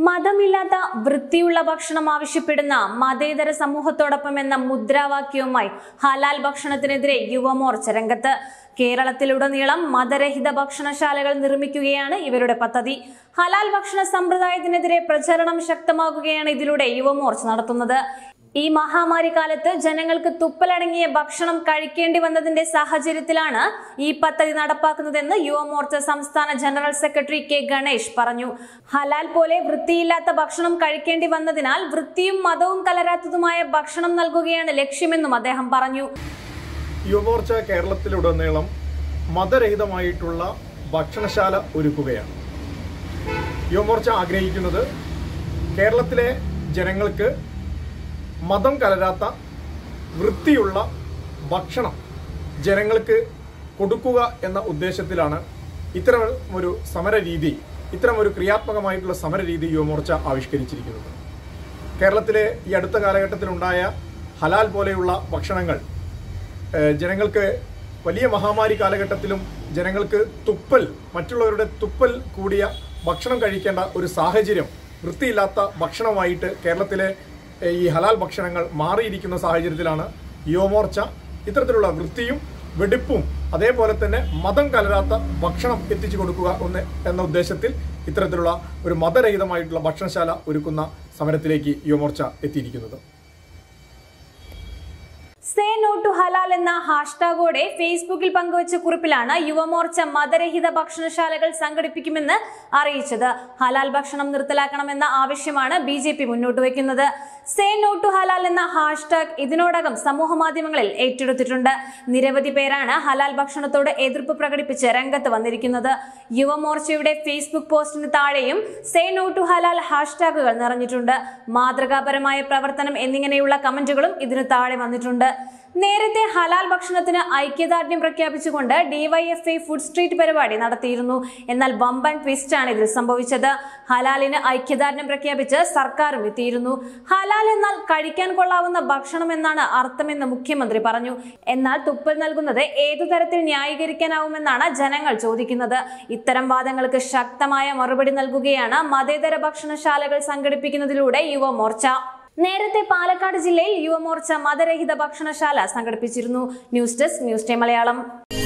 മതമില്ലാത്ത വൃത്തിയുള്ള ഭക്ഷണം ആവശ്യപ്പെടുന്ന മതേതര സമൂഹത്തോടൊപ്പം എന്ന മുദ്രാവാക്യവുമായി ഹലാൽ ഭക്ഷണത്തിനെതിരെ യുവമോർച്ച രംഗത്ത് കേരളത്തിലുടനീളം മതരഹിത ഭക്ഷണശാലകൾ നിർമ്മിക്കുകയാണ് ഇവരുടെ പദ്ധതി ഹലാൽ ഭക്ഷണ സമ്പ്രദായത്തിനെതിരെ പ്രചരണം ശക്തമാക്കുകയാണ് ഇതിലൂടെ യുവമോർച്ച നടത്തുന്നത് ഈ മഹാമാരി കാലത്ത് ജനങ്ങൾക്ക് തുപ്പലടങ്ങിയ ഭക്ഷണം കഴിക്കേണ്ടി വന്നതിന്റെ സാഹചര്യത്തിലാണ് ഈ പദ്ധതി നടപ്പാക്കുന്നതെന്ന് യുവമോർച്ച സംസ്ഥാന ജനറൽ സെക്രട്ടറി കെ ഗണേഷ് പറഞ്ഞു ഹലാൽ പോലെ വൃത്തിയില്ലാത്ത ഭക്ഷണം കഴിക്കേണ്ടി വന്നതിനാൽ വൃത്തിയും മതവും കലരാത്തതുമായ ഭക്ഷണം നൽകുകയാണ് ലക്ഷ്യമെന്നും അദ്ദേഹം പറഞ്ഞു യുവമോർച്ച കേരളത്തിലുടനീളം മതരഹിതമായിട്ടുള്ള ഭക്ഷണശാല ഒരുക്കുകയാണ് യുവമോർച്ച ആഗ്രഹിക്കുന്നത് കേരളത്തിലെ ജനങ്ങൾക്ക് മതം കലരാത്ത വൃത്തിയുള്ള ഭക്ഷണം ജനങ്ങൾക്ക് കൊടുക്കുക എന്ന ഉദ്ദേശത്തിലാണ് ഇത്തരം ഒരു സമര രീതി ഇത്തരം ഒരു ക്രിയാത്മകമായിട്ടുള്ള സമര രീതി യുവമോർച്ച ആവിഷ്കരിച്ചിരിക്കുന്നത് കേരളത്തിലെ ഈ അടുത്ത കാലഘട്ടത്തിലുണ്ടായ ഹലാൽ പോലെയുള്ള ഭക്ഷണങ്ങൾ ഏഹ് ജനങ്ങൾക്ക് വലിയ മഹാമാരി കാലഘട്ടത്തിലും ജനങ്ങൾക്ക് തുപ്പൽ മറ്റുള്ളവരുടെ തുപ്പൽ കൂടിയ ഭക്ഷണം കഴിക്കേണ്ട ഒരു സാഹചര്യം വൃത്തിയില്ലാത്ത ഭക്ഷണമായിട്ട് കേരളത്തിലെ ഏഹ് ഈ ഹലാൽ ഭക്ഷണങ്ങൾ മാറിയിരിക്കുന്ന സാഹചര്യത്തിലാണ് യുവമോർച്ച ഇത്തരത്തിലുള്ള വൃത്തിയും വെടിപ്പും അതേപോലെ തന്നെ മതം കലരാത്ത ഭക്ഷണം എത്തിച്ചു കൊടുക്കുക ഒന്ന് എന്ന ഉദ്ദേശത്തിൽ ഇത്തരത്തിലുള്ള ഒരു മതരഹിതമായിട്ടുള്ള ഭക്ഷണശാല ഒരുക്കുന്ന സമരത്തിലേക്ക് യുവമോർച്ച എത്തിയിരിക്കുന്നത് സേ നോ ടു ഹലാൽ എന്ന ഹാഷ്ടാഗോടെ ഫേസ്ബുക്കിൽ പങ്കുവച്ച കുറിപ്പിലാണ് യുവമോർച്ച മതരഹിത ഭക്ഷണശാലകൾ സംഘടിപ്പിക്കുമെന്ന് അറിയിച്ചത് ഹലാൽ ഭക്ഷണം നിർത്തലാക്കണമെന്ന ആവശ്യമാണ് ബി ജെ പി മുന്നോട്ട് വയ്ക്കുന്നത് സേ നോ ടു ഹലാൽ എന്ന ഹാഷ്ടാഗ് ഇതിനോടകം സമൂഹ മാധ്യമങ്ങളിൽ ഏറ്റെടുത്തിട്ടുണ്ട് നിരവധി പേരാണ് ഹലാൽ ഭക്ഷണത്തോട് എതിർപ്പ് പ്രകടിപ്പിച്ച് രംഗത്ത് വന്നിരിക്കുന്നത് യുവമോർച്ചയുടെ ഫേസ്ബുക്ക് പോസ്റ്റിന് താഴെയും സേ നോ ടു ഹലാൽ ഹാഷ്ടാഗുകൾ നിറഞ്ഞിട്ടുണ്ട് മാതൃകാപരമായ പ്രവർത്തനം എന്നിങ്ങനെയുള്ള കമന്റുകളും ഇതിനു താഴെ വന്നിട്ടുണ്ട് നേരത്തെ ഹലാൽ ഭക്ഷണത്തിന് ഐക്യദാർഢ്യം പ്രഖ്യാപിച്ചുകൊണ്ട് ഡിവൈഎഫ്ഐ ഫുഡ് സ്ട്രീറ്റ് പരിപാടി നടത്തിയിരുന്നു എന്നാൽ വമ്പൻ ട്വിസ്റ്റ് ആണ് ഇതിൽ സംഭവിച്ചത് ഹലാലിന് ഐക്യദാർഢ്യം പ്രഖ്യാപിച്ച് സർക്കാരും എത്തിയിരുന്നു ഹലാൽ എന്നാൽ കഴിക്കാൻ കൊള്ളാവുന്ന ഭക്ഷണം എന്നാണ് അർത്ഥമെന്ന് മുഖ്യമന്ത്രി പറഞ്ഞു എന്നാൽ തുപ്പൽ നൽകുന്നത് ഏതു തരത്തിൽ ന്യായീകരിക്കാനാവുമെന്നാണ് ജനങ്ങൾ ചോദിക്കുന്നത് ഇത്തരം വാദങ്ങൾക്ക് ശക്തമായ മറുപടി നൽകുകയാണ് മതേതര ഭക്ഷണശാലകൾ സംഘടിപ്പിക്കുന്നതിലൂടെ യുവമോർച്ച നേരത്തെ പാലക്കാട് ജില്ലയിൽ യുവമോർച്ച മതരഹിത ഭക്ഷണശാല സംഘടിപ്പിച്ചിരുന്നു news desk news time Malayalam